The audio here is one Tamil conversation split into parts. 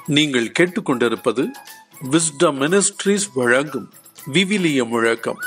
நீங்கள் கேட்டுக்கொண்டிருப்பது விஸ்டம் மினிஸ்ட்ரீஸ் வழங்கும் விவிலிய முழக்கம்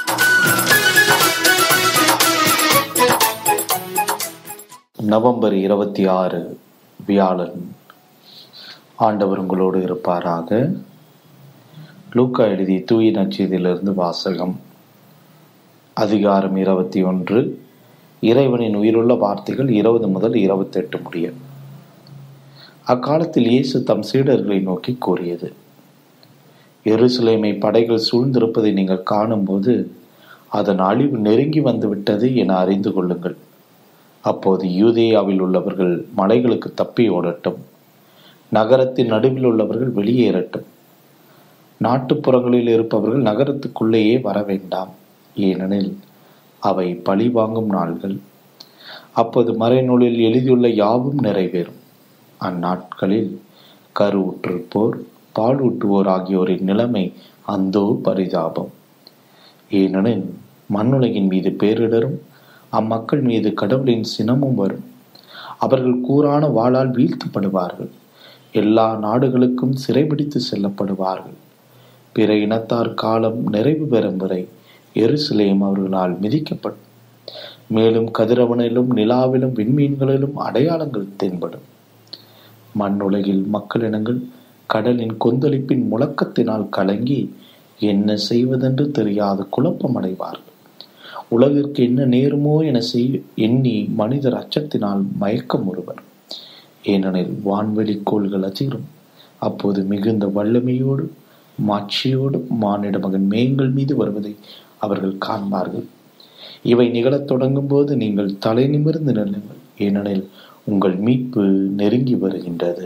நவம்பர் இருபத்தி ஆறு வியாழன் ஆண்டவர் உங்களோடு இருப்பாராக லூக்கா எழுதிய தூய நச்சீதியிலிருந்து வாசகம் அதிகாரம் இருபத்தி ஒன்று இறைவனின் உயிருள்ள வார்த்தைகள் இருபது முதல் இருபத்தெட்டு முடிய அக்காலத்தில் இயேசு தம் சீடர்களை நோக்கி கூறியது எருசலேமை படைகள் சூழ்ந்திருப்பதை நீங்கள் காணும்போது அதன் அழிவு நெருங்கி வந்து விட்டது என அறிந்து கொள்ளுங்கள் அப்போது யூதேயாவில் உள்ளவர்கள் மலைகளுக்கு தப்பி ஓடட்டும் நகரத்தின் நடுவில் உள்ளவர்கள் வெளியேறட்டும் நாட்டுப்புறங்களில் இருப்பவர்கள் நகரத்துக்குள்ளேயே வர வேண்டாம் ஏனெனில் அவை பழி வாங்கும் நாள்கள் அப்போது மறைநூலில் எழுதியுள்ள யாவும் நிறைவேறும் அந்நாட்களில் கருவுற்றிருப்போர் பாலூட்டுவோர் ஆகியோரின் நிலைமை அந்தோ பரிதாபம் ஏனெனில் மண்ணுலகின் மீது பேரிடரும் அம்மக்கள் மீது கடவுளின் சினமும் வரும் அவர்கள் கூறான வாளால் வீழ்த்தப்படுவார்கள் எல்லா நாடுகளுக்கும் சிறைபிடித்து செல்லப்படுவார்கள் பிற இனத்தார் காலம் நிறைவு பெறும் வரை எருசலேம் அவர்களால் மிதிக்கப்படும் மேலும் கதிரவனிலும் நிலாவிலும் விண்மீன்களிலும் அடையாளங்கள் தென்படும் மண்ணுலகில் மக்களினங்கள் கடலின் கொந்தளிப்பின் முழக்கத்தினால் கலங்கி என்ன செய்வதென்று தெரியாது குழப்பமடைவார்கள் உலகிற்கு என்ன நேருமோ என செய் எண்ணி மனிதர் அச்சத்தினால் மயக்கம் ஒருவர் ஏனெனில் வான்வெளி கோள்கள் அதிரும் அப்போது மிகுந்த வல்லமையோடு மாட்சியோடு மானிட மகன் மேய்கள் மீது வருவதை அவர்கள் காண்பார்கள் இவை நிகழத் தொடங்கும் போது நீங்கள் தலை நிமிர்ந்து நில்லுங்கள் ஏனெனில் உங்கள் மீட்பு நெருங்கி வருகின்றது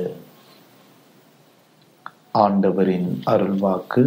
ஆண்டவரின் அருள்வாக்கு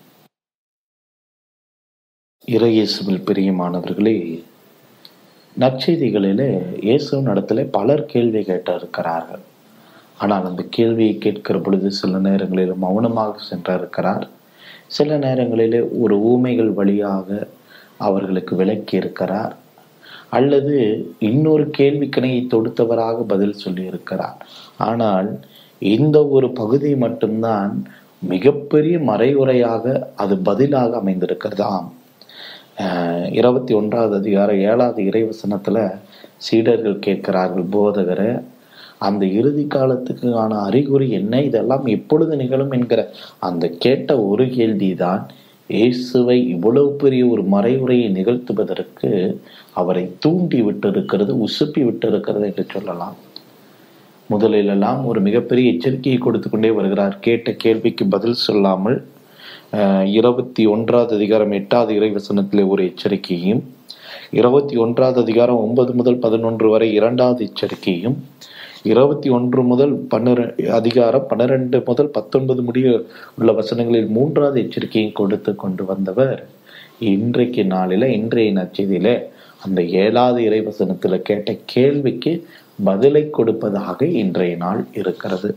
இறையேசுவில் பிரியமானவர்களே நற்செய்திகளிலே இயேசுவின் இடத்துல பலர் கேள்வி கேட்டிருக்கிறார்கள் ஆனால் அந்த கேள்வியை கேட்கிற பொழுது சில நேரங்களில் மௌனமாக சென்றிருக்கிறார் சில நேரங்களிலே ஒரு ஊமைகள் வழியாக அவர்களுக்கு விளக்கி இருக்கிறார் அல்லது இன்னொரு கேள்விக்கிணையை தொடுத்தவராக பதில் சொல்லியிருக்கிறார் ஆனால் இந்த ஒரு பகுதி மட்டும்தான் மிகப்பெரிய மறைவுரையாக அது பதிலாக அமைந்திருக்கிறதாம் இருபத்தி ஒன்றாவது அதிகாரம் ஏழாவது இறைவசனத்துல சீடர்கள் கேட்கிறார்கள் போதகரை அந்த இறுதி காலத்துக்கான அறிகுறி என்ன இதெல்லாம் எப்பொழுது நிகழும் என்கிற அந்த கேட்ட ஒரு கேள்விதான் இயேசுவை இவ்வளவு பெரிய ஒரு மறைவுரையை நிகழ்த்துவதற்கு அவரை தூண்டி விட்டிருக்கிறது உசுப்பி விட்டிருக்கிறது என்று சொல்லலாம் முதலிலெல்லாம் ஒரு மிகப்பெரிய எச்சரிக்கையை கொடுத்து கொண்டே வருகிறார் கேட்ட கேள்விக்கு பதில் சொல்லாமல் இருபத்தி ஒன்றாவது அதிகாரம் எட்டாவது இறைவசனத்திலே ஒரு எச்சரிக்கையும் இருபத்தி ஒன்றாவது அதிகாரம் ஒன்பது முதல் பதினொன்று வரை இரண்டாவது எச்சரிக்கையும் இருபத்தி ஒன்று முதல் பன்னிர அதிகாரம் பன்னிரெண்டு முதல் பத்தொன்பது முடிய உள்ள வசனங்களில் மூன்றாவது எச்சரிக்கையும் கொடுத்து கொண்டு வந்தவர் இன்றைக்கு நாளில இன்றைய நச்செய்தியில அந்த ஏழாவது இறைவசனத்துல கேட்ட கேள்விக்கு பதிலை கொடுப்பதாக இன்றைய நாள் இருக்கிறது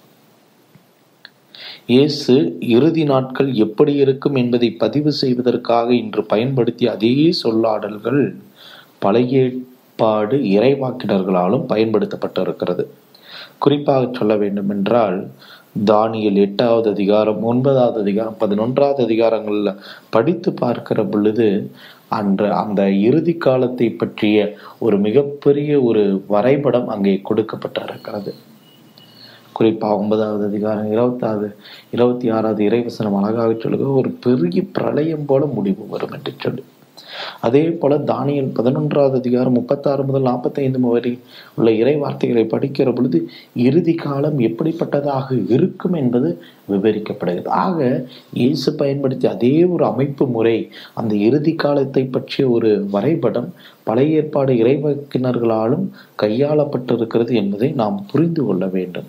இயேசு இறுதி நாட்கள் எப்படி இருக்கும் என்பதை பதிவு செய்வதற்காக இன்று பயன்படுத்திய அதே சொல்லாடல்கள் பழைய ஏற்பாடு இறைவாக்கினர்களாலும் பயன்படுத்தப்பட்டிருக்கிறது குறிப்பாக சொல்ல வேண்டும் என்றால் தானியல் எட்டாவது அதிகாரம் ஒன்பதாவது அதிகாரம் பதினொன்றாவது அதிகாரங்கள்ல படித்து பார்க்கிற பொழுது அன்று அந்த இறுதி காலத்தை பற்றிய ஒரு மிகப்பெரிய ஒரு வரைபடம் அங்கே கொடுக்கப்பட்டிருக்கிறது குறிப்பாக ஒன்பதாவது அதிகாரம் இருபத்தாவது இருபத்தி ஆறாவது இறைவசனம் அழகாக சொல்லுக ஒரு பெரிய பிரளயம் போல முடிவு வரும் என்று சொல்லி அதே போல தானியல் பதினொன்றாவது அதிகாரம் முப்பத்தாறு முதல் நாற்பத்தைந்து வரை உள்ள இறை வார்த்தைகளை படிக்கிற பொழுது இறுதி காலம் எப்படிப்பட்டதாக இருக்கும் என்பது விவரிக்கப்படுகிறது ஆக இயேசு பயன்படுத்திய அதே ஒரு அமைப்பு முறை அந்த இறுதி காலத்தை பற்றிய ஒரு வரைபடம் பழைய ஏற்பாடு இறைவாக்கினர்களாலும் கையாளப்பட்டிருக்கிறது என்பதை நாம் புரிந்து கொள்ள வேண்டும்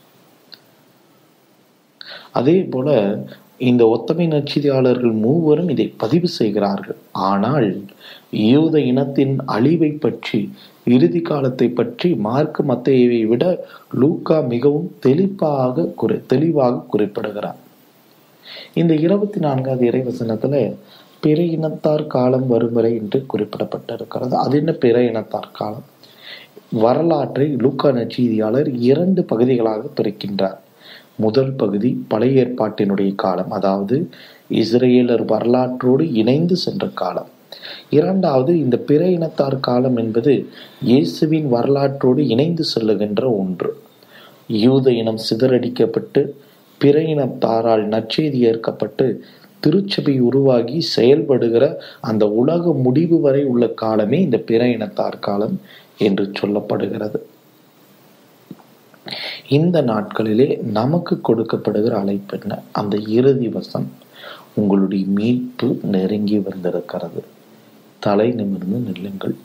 அதே போல இந்த ஒத்தமை நற்செய்தியாளர்கள் மூவரும் இதை பதிவு செய்கிறார்கள் ஆனால் யூத இனத்தின் அழிவை பற்றி இறுதி காலத்தை பற்றி மார்க் மத்தையை விட லூக்கா மிகவும் தெளிவாக குறி தெளிவாக குறிப்பிடுகிறார் இந்த இருபத்தி நான்காவது இறைவசனத்துல பிற இனத்தார் காலம் வரும் வரை என்று குறிப்பிடப்பட்டிருக்கிறது அது என்ன பிற இனத்தார் காலம் வரலாற்றை லூக்கா நற்செய்தியாளர் இரண்டு பகுதிகளாக பிரிக்கின்றார் முதல் பகுதி பழைய ஏற்பாட்டினுடைய காலம் அதாவது இஸ்ரேலர் வரலாற்றோடு இணைந்து சென்ற காலம் இரண்டாவது இந்த பிற இனத்தார் காலம் என்பது இயேசுவின் வரலாற்றோடு இணைந்து செல்லுகின்ற ஒன்று யூத இனம் சிதறடிக்கப்பட்டு பிற இனத்தாரால் நற்செய்தி ஏற்கப்பட்டு திருச்சபை உருவாகி செயல்படுகிற அந்த உலக முடிவு வரை உள்ள காலமே இந்த பிற இனத்தார் காலம் என்று சொல்லப்படுகிறது இந்த நாட்களிலே நமக்கு கொடுக்கப்படுகிற அழைப்பு என்ன அந்த இறுதி வசம் உங்களுடைய மீட்பு நெருங்கி வந்திருக்கிறது தலை நிமிர்ந்து நில்லுங்கள்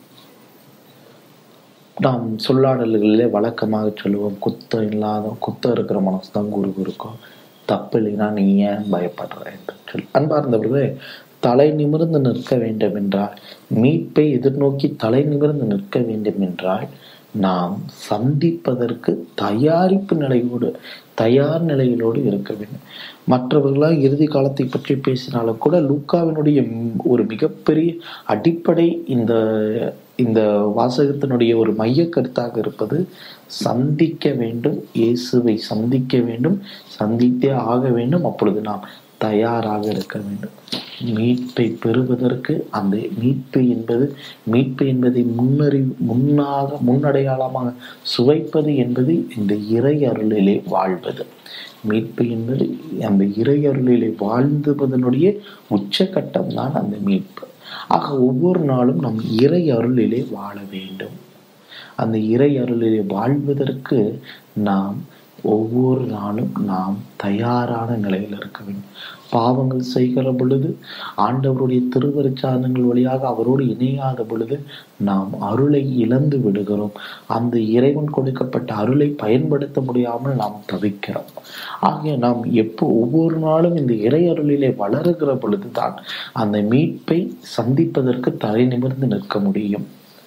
நாம் சொல்லாடல்களிலே வழக்கமாக சொல்லுவோம் குத்தம் இல்லாத குத்தம் இருக்கிற மனசு தான் குரு இருக்கும் தப்பு இல்லைன்னா நீ ஏன் பயப்படுற என்று சொல்லி அன்பார்ந்தவர்களே தலை நிமிர்ந்து நிற்க வேண்டும் என்றால் மீட்பை எதிர்நோக்கி தலை நிமிர்ந்து நிற்க வேண்டும் என்றால் நாம் சந்திப்பதற்கு தயாரிப்பு நிலையோடு தயார் நிலையிலோடு இருக்க வேண்டும் மற்றவர்களால் இறுதி காலத்தை பற்றி பேசினாலும் கூட லூக்காவினுடைய ஒரு மிகப்பெரிய அடிப்படை இந்த இந்த வாசகத்தினுடைய ஒரு மைய கருத்தாக இருப்பது சந்திக்க வேண்டும் இயேசுவை சந்திக்க வேண்டும் சந்தித்தே ஆக வேண்டும் அப்பொழுது நாம் தயாராக இருக்க வேண்டும் மீட்பை பெறுவதற்கு அந்த மீட்பு என்பது மீட்பு என்பதை முன்னறி முன்னாக முன்னடையாளமாக சுவைப்பது என்பது இந்த இறை அருளிலே வாழ்வது மீட்பு என்பது அந்த இறை அருளிலே வாழ்ந்துவதனுடைய உச்சகட்டம் தான் அந்த மீட்பு ஆக ஒவ்வொரு நாளும் நம் இறை அருளிலே வாழ வேண்டும் அந்த இறை அருளிலே வாழ்வதற்கு நாம் ஒவ்வொரு நாளும் நாம் தயாரான நிலையில் இருக்க வேண்டும் பாவங்கள் செய்கிற பொழுது ஆண்டவருடைய திருவருச்சாதனங்கள் வழியாக அவரோடு இணையாத பொழுது நாம் அருளை இழந்து விடுகிறோம் அந்த இறைவன் கொடுக்கப்பட்ட அருளை பயன்படுத்த முடியாமல் நாம் தவிக்கிறோம் ஆகிய நாம் எப்போ ஒவ்வொரு நாளும் இந்த இறை அருளிலே வளருகிற பொழுதுதான் அந்த மீட்பை சந்திப்பதற்கு தலை நிமிர்ந்து நிற்க முடியும்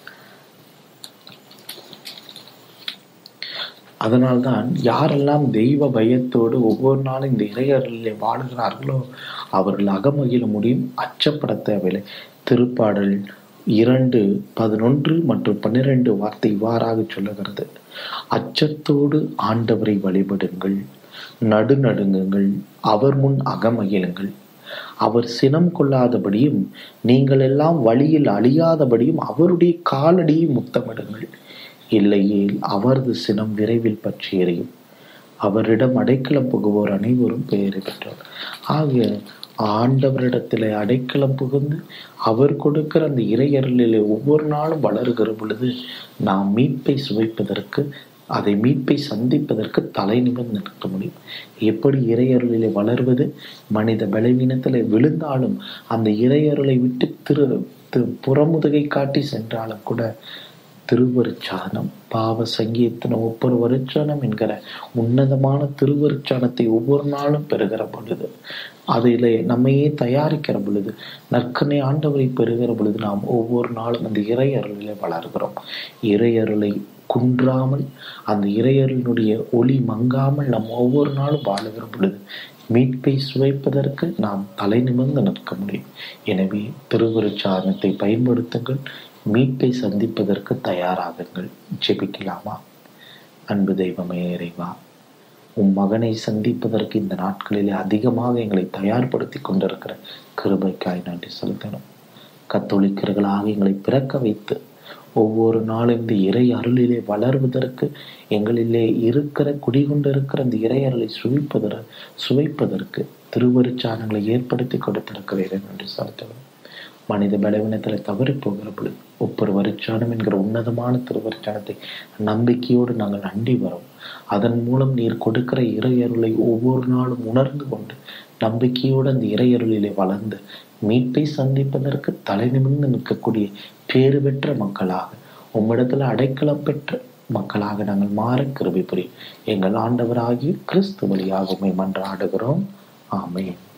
அதனால்தான் யாரெல்லாம் தெய்வ பயத்தோடு ஒவ்வொரு நாளும் இந்த இறையர்களிலே வாழுகிறார்களோ அவர்கள் அகமகிழ முடியும் அச்சப்பட தேவையில்லை திருப்பாடல் இரண்டு பதினொன்று மற்றும் பன்னிரண்டு வார்த்தை இவ்வாறாக சொல்லுகிறது அச்சத்தோடு ஆண்டவரை வழிபடுங்கள் நடுநடுங்குங்கள் அவர் முன் அகமகிழுங்கள் அவர் சினம் கொள்ளாதபடியும் நீங்கள் எல்லாம் வழியில் அழியாதபடியும் அவருடைய காலடியை முத்தமிடுங்கள் இல்லையேல் அவரது சினம் விரைவில் பற்றி எறியும் அவரிடம் அடைக்கலம் புகுவோர் அனைவரும் பெயரை பெற்றோர் ஆகிய ஆண்டவரிடத்தில் அடைக்கலம் புகுந்து அவர் கொடுக்கிற அந்த இறையருளிலே ஒவ்வொரு நாளும் வளருகிற பொழுது நாம் மீட்பை சுவைப்பதற்கு அதை மீட்பை சந்திப்பதற்கு தலை நிமிர்ந்து நிற்க முடியும் எப்படி இறையருளிலே வளர்வது மனித பலவீனத்தில் விழுந்தாலும் அந்த இறையருளை விட்டு திரு புறமுதுகை காட்டி சென்றாலும் கூட திருவருச்சானம் பாவ சங்கீதத்தின ஒவ்வொரு வருச்சானம் என்கிற உன்னதமான திருவருச்சானத்தை ஒவ்வொரு நாளும் பெறுகிற பொழுது அதிலே நம்மையே தயாரிக்கிற பொழுது நற்கனை ஆண்டவரை பெறுகிற பொழுது நாம் ஒவ்வொரு நாளும் அந்த இறை அருளிலே வளர்கிறோம் இறை அருளை குன்றாமல் அந்த இறையருளினுடைய ஒளி மங்காமல் நாம் ஒவ்வொரு நாளும் வாழுகிற பொழுது மீட்பை சுவைப்பதற்கு நாம் தலை நிமிர்ந்து நிற்க முடியும் எனவே திருவருச்சாரணத்தை பயன்படுத்துங்கள் மீட்பை சந்திப்பதற்கு தயாராகுங்கள் ஜெபிக்கலாமா அன்பு தெய்வமே இறைவா உம் மகனை சந்திப்பதற்கு இந்த நாட்களிலே அதிகமாக எங்களை தயார்படுத்தி கொண்டிருக்கிற கிருபைக்காய் நன்றி செலுத்தணும் கத்தோலிக்கர்களாக எங்களை பிறக்க வைத்து ஒவ்வொரு நாளும் இந்த இறை அருளிலே வளர்வதற்கு எங்களிலே இருக்கிற குடிகொண்டிருக்கிற இந்த இறை அருளை சுவிப்பதற்கு சுவைப்பதற்கு திருவருச்சானங்களை ஏற்படுத்தி கொடுத்திருக்கிறீர்கள் என்று செலுத்தணும் மனித பலவீனத்தில் தவறி போகிற பொழுது ஒவ்வொரு வருச்சானம் என்கிற உன்னதமான திருவருச்சானத்தை நம்பிக்கையோடு நாங்கள் அண்டி வரோம் அதன் மூலம் நீர் கொடுக்கிற இறையருளை ஒவ்வொரு நாளும் உணர்ந்து கொண்டு நம்பிக்கையோடு அந்த இறையருளிலே வளர்ந்து மீட்பை சந்திப்பதற்கு தலை நிமிர்ந்து நிற்கக்கூடிய பேறு பெற்ற மக்களாக உம்மிடத்துல அடைக்கலம் பெற்ற மக்களாக நாங்கள் மாற கிருபை புரியும் எங்கள் ஆண்டவராகிய கிறிஸ்து வழியாக உண்மை மன்றாடுகிறோம் ஆமேன்